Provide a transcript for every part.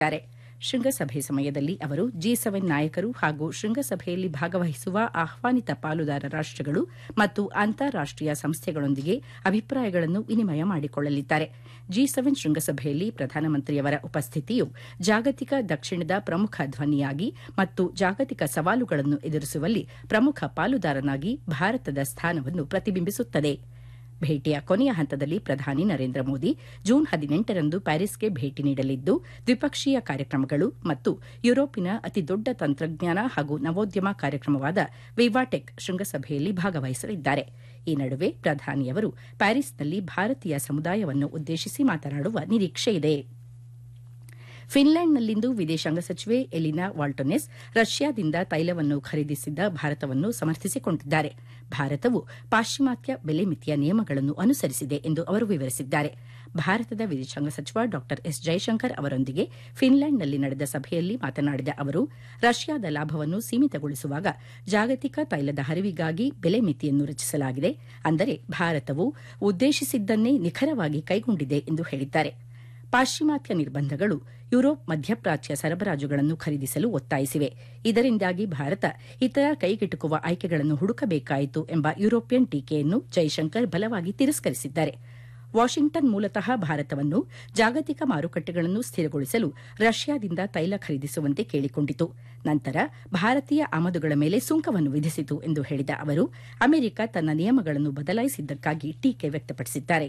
ದ್ದಾರೆ ಶೃಂಗಸಭೆ ಸಮಯದಲ್ಲಿ ಅವರು ಜಿ ಸೆವೆನ್ ನಾಯಕರು ಹಾಗೂ ಶೃಂಗಸಭೆಯಲ್ಲಿ ಭಾಗವಹಿಸುವ ಆಹ್ವಾನಿತ ಪಾಲುದಾರ ರಾಷ್ಟಗಳು ಮತ್ತು ಅಂತಾರಾಷ್ಟೀಯ ಸಂಸ್ಥೆಗಳೊಂದಿಗೆ ಅಭಿಪ್ರಾಯಗಳನ್ನು ವಿನಿಮಯ ಮಾಡಿಕೊಳ್ಳಲಿದ್ದಾರೆ ಜಿ ಸೆವೆನ್ ಶೃಂಗಸಭೆಯಲ್ಲಿ ಪ್ರಧಾನಮಂತ್ರಿಯವರ ಉಪಸ್ಥಿತಿಯು ಜಾಗತಿಕ ದಕ್ಷಿಣದ ಪ್ರಮುಖ ಧ್ವನಿಯಾಗಿ ಮತ್ತು ಜಾಗತಿಕ ಸವಾಲುಗಳನ್ನು ಎದುರಿಸುವಲ್ಲಿ ಪ್ರಮುಖ ಪಾಲುದಾರನಾಗಿ ಭಾರತದ ಸ್ಥಾನವನ್ನು ಪ್ರತಿಬಿಂಬಿಸುತ್ತದೆ ಭೇಟಿಯ ಕೊನೆಯ ಹಂತದಲ್ಲಿ ಪ್ರಧಾನಿ ನರೇಂದ್ರ ಮೋದಿ ಜೂನ್ ಹದಿನೆಂಟರಂದು ಪ್ಯಾರಿಸ್ಗೆ ಭೇಟಿ ನೀಡಲಿದ್ದು ದ್ವಿಪಕ್ಷೀಯ ಕಾರ್ಯಕ್ರಮಗಳು ಮತ್ತು ಯುರೋಪಿನ ಅತಿದೊಡ್ಡ ತಂತ್ರಜ್ಞಾನ ಹಾಗೂ ನವೋದ್ಯಮ ಕಾರ್ಯಕ್ರಮವಾದ ವಿವಾಟೆಕ್ ಶೃಂಗಸಭೆಯಲ್ಲಿ ಭಾಗವಹಿಸಲಿದ್ದಾರೆ ಈ ನಡುವೆ ಪ್ರಧಾನಿಯವರು ಪ್ಯಾರಿಸ್ನಲ್ಲಿ ಭಾರತೀಯ ಸಮುದಾಯವನ್ನು ಉದ್ದೇಶಿಸಿ ಮಾತನಾಡುವ ನಿರೀಕ್ಷೆಯಿದೆ ಫಿನ್ಲೆಂಡ್ನಲ್ಲಿಂದು ವಿದೇಶಾಂಗ ಸಚಿವೆ ಎಲಿನಾ ವಾಲ್ಟೊನೆಸ್ ರಷ್ಯಾದಿಂದ ತೈಲವನ್ನು ಖರೀದಿಸಿದ್ದ ಭಾರತವನ್ನು ಸಮರ್ಥಿಸಿಕೊಂಡಿದ್ದಾರೆ ಭಾರತವು ಪಾಶ್ಚಿಮಾತ್ಯ ಬೆಲೆ ಮಿತಿಯ ನಿಯಮಗಳನ್ನು ಅನುಸರಿಸಿದೆ ಎಂದು ಅವರು ವಿವರಿಸಿದ್ದಾರೆ ಭಾರತದ ವಿದೇಶಾಂಗ ಸಚಿವ ಡಾ ಎಸ್ ಜೈಶಂಕರ್ ಅವರೊಂದಿಗೆ ಫಿನ್ಲೆಂಡ್ನಲ್ಲಿ ನಡೆದ ಸಭೆಯಲ್ಲಿ ಮಾತನಾಡಿದ ಅವರು ರಷ್ಯಾದ ಲಾಭವನ್ನು ಸೀಮಿತಗೊಳಿಸುವಾಗ ಜಾಗತಿಕ ತೈಲದ ಹರಿವಿಗಾಗಿ ಬೆಲೆ ಮಿತಿಯನ್ನು ರಚಿಸಲಾಗಿದೆ ಅಂದರೆ ಭಾರತವು ಉದ್ದೇಶಿಸಿದ್ದನ್ನೇ ನಿಖರವಾಗಿ ಕೈಗೊಂಡಿದೆ ಎಂದು ಹೇಳಿದ್ದಾರೆ ಪಾಶ್ಚಿಮಾತ್ಯ ನಿರ್ಬಂಧಗಳು ಯುರೋಪ್ ಮಧ್ಯಪ್ರಾಚ್ಯ ಸರಬರಾಜುಗಳನ್ನು ಖರೀದಿಸಲು ಒತ್ತಾಯಿಸಿವೆ ಇದರಿಂದಾಗಿ ಭಾರತ ಇತರ ಕೈಗೆಟುಕುವ ಆಯ್ಕೆಗಳನ್ನು ಹುಡುಕಬೇಕಾಯಿತು ಎಂಬ ಯುರೋಪಿಯನ್ ಟೀಕೆಯನ್ನು ಜೈಶಂಕರ್ ಬಲವಾಗಿ ತಿರಸ್ಕರಿಸಿದ್ದಾರೆ ವಾಷಿಂಗ್ಟನ್ ಮೂಲತಃ ಭಾರತವನ್ನು ಜಾಗತಿಕ ಮಾರುಕಟ್ಟೆಗಳನ್ನು ಸ್ಥಿರಗೊಳಿಸಲು ರಷ್ಯಾದಿಂದ ತೈಲ ಖರೀದಿಸುವಂತೆ ಕೇಳಿಕೊಂಡಿತು ನಂತರ ಭಾರತೀಯ ಆಮದುಗಳ ಮೇಲೆ ಸುಂಕವನ್ನು ವಿಧಿಸಿತು ಎಂದು ಹೇಳಿದ ಅವರು ಅಮೆರಿಕ ತನ್ನ ನಿಯಮಗಳನ್ನು ಬದಲಾಯಿಸಿದ್ದಕ್ಕಾಗಿ ಟೀಕೆ ವ್ಯಕ್ತಪಡಿಸಿದ್ದಾರೆ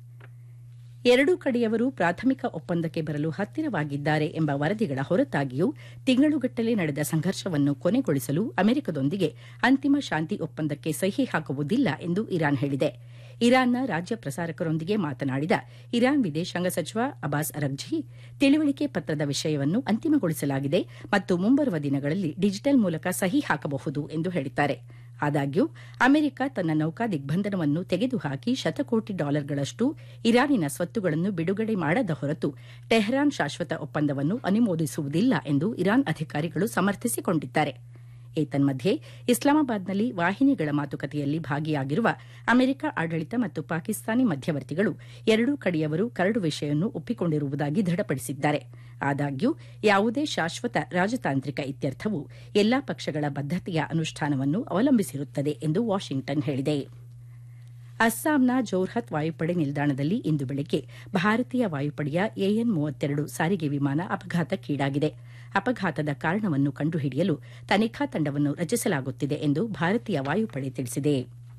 ಎರಡೂ ಕಡೆಯವರು ಪ್ರಾಥಮಿಕ ಒಪ್ಪಂದಕ್ಕೆ ಬರಲು ಹತ್ತಿರವಾಗಿದ್ದಾರೆ ಎಂಬ ವರದಿಗಳ ಹೊರತಾಗಿಯೂ ತಿಂಗಳುಗಟ್ಟಲೆ ನಡೆದ ಸಂಘರ್ಷವನ್ನು ಕೊನೆಗೊಳಿಸಲು ಅಮೆರಿಕದೊಂದಿಗೆ ಅಂತಿಮ ಶಾಂತಿ ಒಪ್ಪಂದಕ್ಕೆ ಸಹಿ ಹಾಕುವುದಿಲ್ಲ ಎಂದು ಇರಾನ್ ಹೇಳಿದೆ ಇರಾನ್ನ ರಾಜ್ಯ ಪ್ರಸಾರಕರೊಂದಿಗೆ ಮಾತನಾಡಿದ ಇರಾನ್ ವಿದೇಶಾಂಗ ಸಚಿವ ಅಬಾಸ್ ಅರಗ್ಜಿ ತಿಳಿವಳಿಕೆ ಪತ್ರದ ವಿಷಯವನ್ನು ಅಂತಿಮಗೊಳಿಸಲಾಗಿದೆ ಮತ್ತು ಮುಂಬರುವ ದಿನಗಳಲ್ಲಿ ಡಿಜಿಟಲ್ ಮೂಲಕ ಸಹಿ ಹಾಕಬಹುದು ಎಂದು ಹೇಳಿದ್ದಾರೆ ಆದಾಗ್ಯೂ ಅಮೆರಿಕ ತನ್ನ ನೌಕಾ ದಿಗ್ಬಂಧನವನ್ನು ತೆಗೆದುಹಾಕಿ ಶತಕೋಟಿ ಡಾಲರ್ಗಳಷ್ಟು ಇರಾನಿನ ಸ್ವತ್ತುಗಳನ್ನು ಬಿಡುಗಡೆ ಮಾಡದ ಹೊರತು ಟೆಹರಾನ್ ಶಾಶ್ವತ ಒಪ್ಪಂದವನ್ನು ಅನುಮೋದಿಸುವುದಿಲ್ಲ ಎಂದು ಇರಾನ್ ಅಧಿಕಾರಿಗಳು ಸಮರ್ಥಿಸಿಕೊಂಡಿದ್ದಾರೆ ಏತನ್ಮಧ್ಯೆ ಇಸ್ಲಾಮಾಬಾದ್ನಲ್ಲಿ ವಾಹಿನಿಗಳ ಮಾತುಕತೆಯಲ್ಲಿ ಭಾಗಿಯಾಗಿರುವ ಅಮೆರಿಕ ಆಡಳಿತ ಮತ್ತು ಪಾಕಿಸ್ತಾನಿ ಮಧ್ಯವರ್ತಿಗಳು ಎರಡೂ ಕಡೆಯವರು ಕರಡು ವಿಷಯವನ್ನು ಒಪ್ಪಿಕೊಂಡಿರುವುದಾಗಿ ದೃಢಪಡಿಸಿದ್ದಾರೆ ಆದಾಗ್ಯೂ ಯಾವುದೇ ಶಾಶ್ವತ ರಾಜತಾಂತ್ರಿಕ ಇತ್ಯರ್ಥವು ಎಲ್ಲಾ ಪಕ್ಷಗಳ ಬದ್ದತೆಯ ಅನುಷ್ಠಾನವನ್ನು ಅವಲಂಬಿಸಿರುತ್ತದೆ ಎಂದು ವಾಷಿಂಗ್ಟನ್ ಹೇಳಿದೆ ಅಸ್ಸಾಂನ ಜೋರ್ಹತ್ ವಾಯುಪಡೆ ನಿಲ್ದಾಣದಲ್ಲಿ ಇಂದು ಬೆಳಗ್ಗೆ ಭಾರತೀಯ ವಾಯುಪಡೆಯ ಎಎನ್ ಮೂವತ್ತೆರಡು ಸಾರಿಗೆ ವಿಮಾನ ಅಪಘಾತಕ್ಕೀಡಾಗಿದೆ ಅಪಘಾತದ ಕಾರಣವನ್ನು ಕಂಡುಹಿಡಿಯಲು ತನಿಖಾ ತಂಡವನ್ನು ರಚಿಸಲಾಗುತ್ತಿದೆ ಎಂದು ಭಾರತೀಯ ವಾಯುಪಡೆ ತಿಳಿಸಿದೆ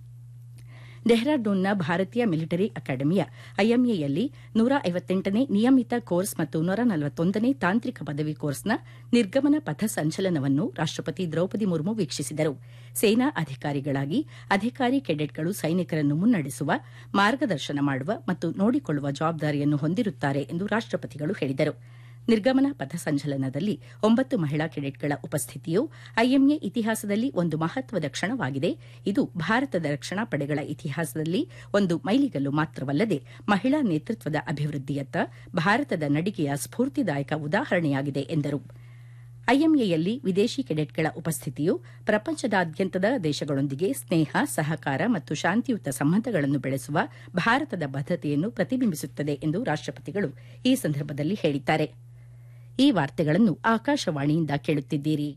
ಡೆಹ್ರಾಡೂನ್ನ ಭಾರತೀಯ ಮಿಲಿಟರಿ ಅಕಾಡೆಮಿಯ ಐಎಂಎಯಲ್ಲಿ ನೂರ ಐವತ್ತೆಂಟನೇ ನಿಯಮಿತ ಕೋರ್ಸ್ ಮತ್ತು ನೂರ ನಲವತ್ತೊಂದನೇ ತಾಂತ್ರಿಕ ಪದವಿ ಕೋರ್ಸ್ನ ನಿರ್ಗಮನ ಪಥ ಸಂಚಲನವನ್ನು ರಾಷ್ಟಪತಿ ದ್ರೌಪದಿ ಮುರ್ಮು ವೀಕ್ಷಿಸಿದರು ಸೇನಾ ಅಧಿಕಾರಿಗಳಾಗಿ ಅಧಿಕಾರಿ ಕೆಡೆಟ್ಗಳು ಸೈನಿಕರನ್ನು ಮುನ್ನಡೆಸುವ ಮಾರ್ಗದರ್ಶನ ಮಾಡುವ ಮತ್ತು ನೋಡಿಕೊಳ್ಳುವ ಜವಾಬ್ದಾರಿಯನ್ನು ಹೊಂದಿರುತ್ತಾರೆ ಎಂದು ರಾಷ್ಟಪತಿಗಳು ಹೇಳಿದರು ನಿರ್ಗಮನ ಪಥ ಸಂಚಲನದಲ್ಲಿ ಒಂಬತ್ತು ಮಹಿಳಾ ಕೆಡೆಟ್ಗಳ ಉಪಸ್ಥಿತಿಯು ಐಎಂಎ ಇತಿಹಾಸದಲ್ಲಿ ಒಂದು ಮಹತ್ವದ ಕ್ಷಣವಾಗಿದೆ ಇದು ಭಾರತದ ರಕ್ಷಣಾ ಪಡೆಗಳ ಇತಿಹಾಸದಲ್ಲಿ ಒಂದು ಮೈಲಿಗಲ್ಲು ಮಾತ್ರವಲ್ಲದೆ ಮಹಿಳಾ ನೇತೃತ್ವದ ಅಭಿವೃದ್ಧಿಯತ್ತ ಭಾರತದ ನಡಿಗೆಯ ಸ್ಫೂರ್ತಿದಾಯಕ ಉದಾಹರಣೆಯಾಗಿದೆ ಎಂದರು ಐಎಂಎಯಲ್ಲಿ ವಿದೇಶಿ ಕೆಡೆಟ್ಗಳ ಉಪಸ್ಥಿತಿಯು ಪ್ರಪಂಚದಾದ್ಯಂತದ ದೇಶಗಳೊಂದಿಗೆ ಸ್ನೇಹ ಸಹಕಾರ ಮತ್ತು ಶಾಂತಿಯುತ ಸಂಬಂಧಗಳನ್ನು ಬೆಳೆಸುವ ಭಾರತದ ಬದ್ದತೆಯನ್ನು ಪ್ರತಿಬಿಂಬಿಸುತ್ತದೆ ಎಂದು ರಾಷ್ಟಪತಿಗಳು ಈ ಸಂದರ್ಭದಲ್ಲಿ ಹೇಳಿದ್ದಾರೆ ಈ ವಾರ್ತೆಗಳನ್ನು ಆಕಾಶವಾಣಿಯಿಂದ ಕೇಳುತ್ತಿದ್ದೀರಿ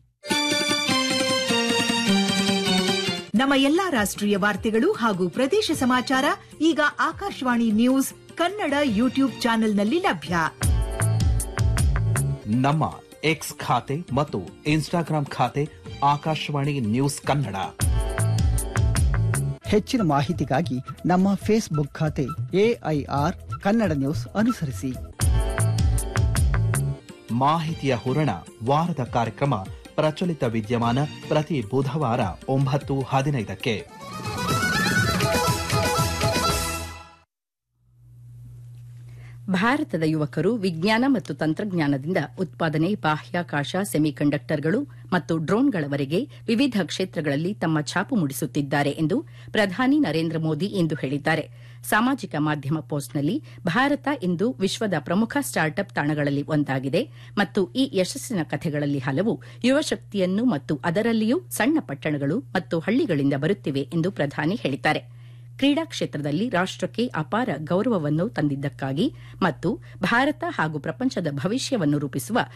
ನಮ್ಮ ಎಲ್ಲಾ ರಾಷ್ಟ್ರೀಯ ವಾರ್ತೆಗಳು ಹಾಗೂ ಪ್ರದೇಶ ಸಮಾಚಾರ ಈಗ ಆಕಾಶವಾಣಿ ನ್ಯೂಸ್ ಕನ್ನಡ ಯೂಟ್ಯೂಬ್ ಚಾನೆಲ್ನಲ್ಲಿ ಲಭ್ಯ ನಮ್ಮ ಎಕ್ಸ್ ಖಾತೆ ಮತ್ತು ಇನ್ಸ್ಟಾಗ್ರಾಂ ಖಾತೆ ಆಕಾಶವಾಣಿ ನ್ಯೂಸ್ ಕನ್ನಡ ಹೆಚ್ಚಿನ ಮಾಹಿತಿಗಾಗಿ ನಮ್ಮ ಫೇಸ್ಬುಕ್ ಖಾತೆ ಎಐಆರ್ ಕನ್ನಡ ನ್ಯೂಸ್ ಅನುಸರಿಸಿ ಮಾಹಿತಿಯ ಹೂರಣ ವಾರದ ಕಾರ್ಯಕ್ರಮ ಪ್ರಚಲಿತ ವಿದ್ಯಮಾನ ಪ್ರತಿ ಬುಧವಾರ ಒಂಬತ್ತು ಹದಿನೈದಕ್ಕೆ ಭಾರತದ ಯುವಕರು ವಿಜ್ಞಾನ ಮತ್ತು ತಂತ್ರಜ್ಞಾನದಿಂದ ಉತ್ಪಾದನೆ ಬಾಹ್ಯಾಕಾಶ ಸೆಮಿಕಂಡಕ್ಟರ್ಗಳು ಮತ್ತು ಡ್ರೋನ್ಗಳವರೆಗೆ ವಿವಿಧ ಕ್ಷೇತ್ರಗಳಲ್ಲಿ ತಮ್ಮ ಛಾಪು ಮೂಡಿಸುತ್ತಿದ್ದಾರೆ ಎಂದು ಪ್ರಧಾನಿ ನರೇಂದ್ರ ಮೋದಿ ಇಂದು ಹೇಳಿದ್ದಾರೆ ಸಾಮಾಜಿಕ ಮಾಧ್ಯಮ ಪೋಸ್ಟ್ನಲ್ಲಿ ಭಾರತ ಇಂದು ವಿಶ್ವದ ಪ್ರಮುಖ ಸ್ಟಾರ್ಟ್ಅಪ್ ತಾಣಗಳಲ್ಲಿ ಒಂದಾಗಿದೆ ಮತ್ತು ಈ ಯಶಸ್ಸಿನ ಕಥೆಗಳಲ್ಲಿ ಹಲವು ಯುವಶಕ್ತಿಯನ್ನು ಮತ್ತು ಅದರಲ್ಲಿಯೂ ಸಣ್ಣ ಪಟ್ಟಣಗಳು ಮತ್ತು ಹಳ್ಳಿಗಳಿಂದ ಬರುತ್ತಿವೆ ಎಂದು ಪ್ರಧಾನಿ ಹೇಳಿದ್ದಾರೆ ಕ್ರೀಡಾ ಕ್ಷೇತ್ರದಲ್ಲಿ ರಾಷ್ಟಕ್ಕೆ ಅಪಾರ ಗೌರವವನ್ನು ತಂದಿದ್ದಕ್ಕಾಗಿ ಮತ್ತು ಭಾರತ ಹಾಗೂ ಪ್ರಪಂಚದ ಭವಿಷ್ಯವನ್ನು ರೂಪಿಸುವ